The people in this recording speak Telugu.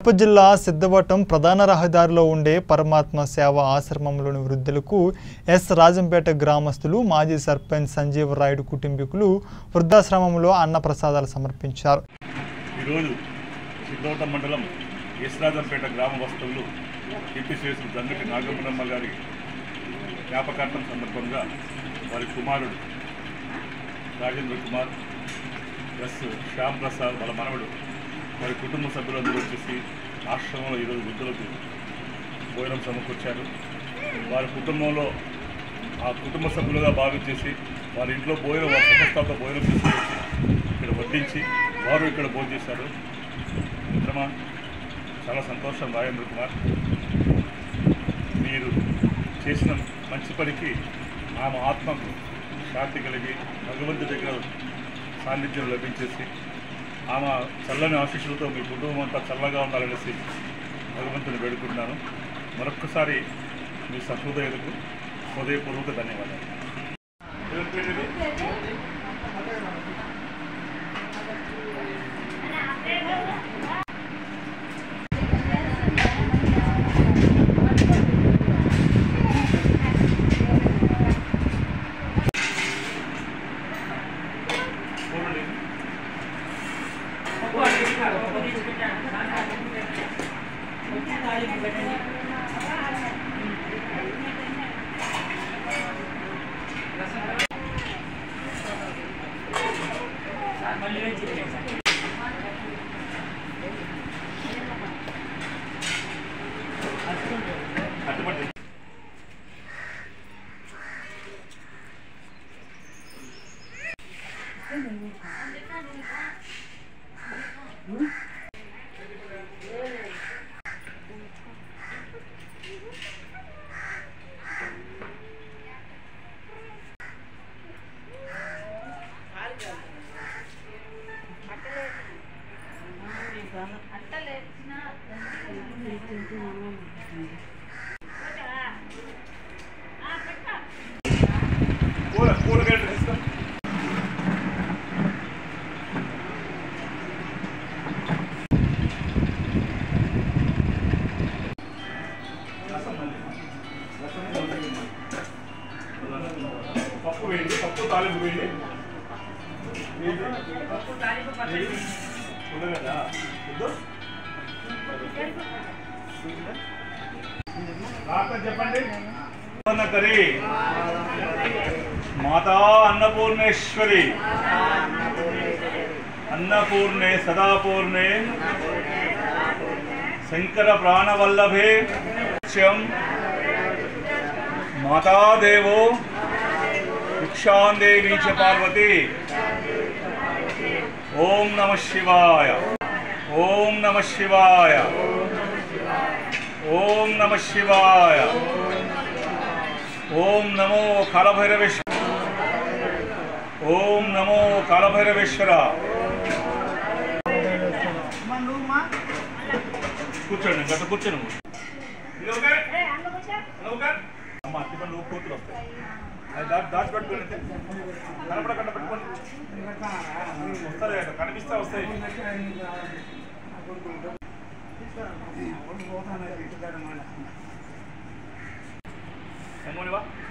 కడప జిల్లా సిద్ధవటం ప్రధాన రహదారిలో ఉండే పరమాత్మ సేవ ఆశ్రమంలోని వృద్ధులకు ఎస్ రాజంపేట గ్రామస్తులు మాజీ సర్పంచ్ సంజీవ రాయుడు కుటుంబీకులు వృద్ధాశ్రమంలో అన్నప్రసాదాలు సమర్పించారు ఈరోజు సిద్ధవటం మండలం యశ్రాజంపేట గ్రామ వస్తువులు టీపీసీఎస్ జంగటి నాగబ్రహ్మ గారి జ్ఞాపకార్థం సందర్భంగా వారి కుమారుడు రాజేంద్ర కుమార్ ఎస్ శ్యామ్ ప్రసాద్ వాళ్ళ మనవడు వారి కుటుంబ సభ్యులందరూ వచ్చేసి ఆశ్రమంలో ఈరోజు వృద్ధులకు భోజనం సమకూర్చారు వారి కుటుంబంలో ఆ కుటుంబ సభ్యులుగా భావించేసి వారి ఇంట్లో భోజనం వారి సంస్థతో భోజనం తీసుకొచ్చి ఇక్కడ వడ్డించి వారు ఇక్కడ భోజనం చేశారు మిత్రమా చాలా సంతోషం రాజేంద్ర కుమార్ మీరు చేసిన మంచి పనికి ఆమె ఆత్మకు శాంతి కలిగి భగవంతుడి దగ్గర సాన్నిధ్యం లభించేసి ఆమె చల్లని ఆశీస్సులతో మీ కుటుంబం అంతా చల్లగా ఉండాలనేసి భగవంతుని వేడుకుంటున్నాను మరొక్కసారి మీ సహృదయులకు హృదయపూర్వక ధన్యవాదాలు అట్టుపట్టి కూర కూరగాయలు వేస్తాం పప్పు వేయండి పప్పు తాలింపు వేయండి ఉండగదా వద్దు రాత్రి చెప్పండి కరి మాతా అన్నపూర్ణేశ్వరి అన్నపూర్ణే సదాపూర్ణే శంకర ప్రాణవల్లభే నిత్యం మాతాదేవో భిక్షాందేవీ చ పార్వతి ఓం నమ శివాయ ఓం నమ శివాయ ఓం నమ శివాయ ఓం నమో కాలభైరవేశ్వర ఓం నమో కాలభైరవేశ్వర కూర్చోండి గట్ట కూర్చోను అమ్మ అట్టి పండు కూతురు వస్తాయి అది దాచి దాచిపెట్టుకోండి కనపడకుండా పెట్టుకోండి వస్తారు కదా, కనిపిస్తే వస్తాయి ఎమ్మోనివా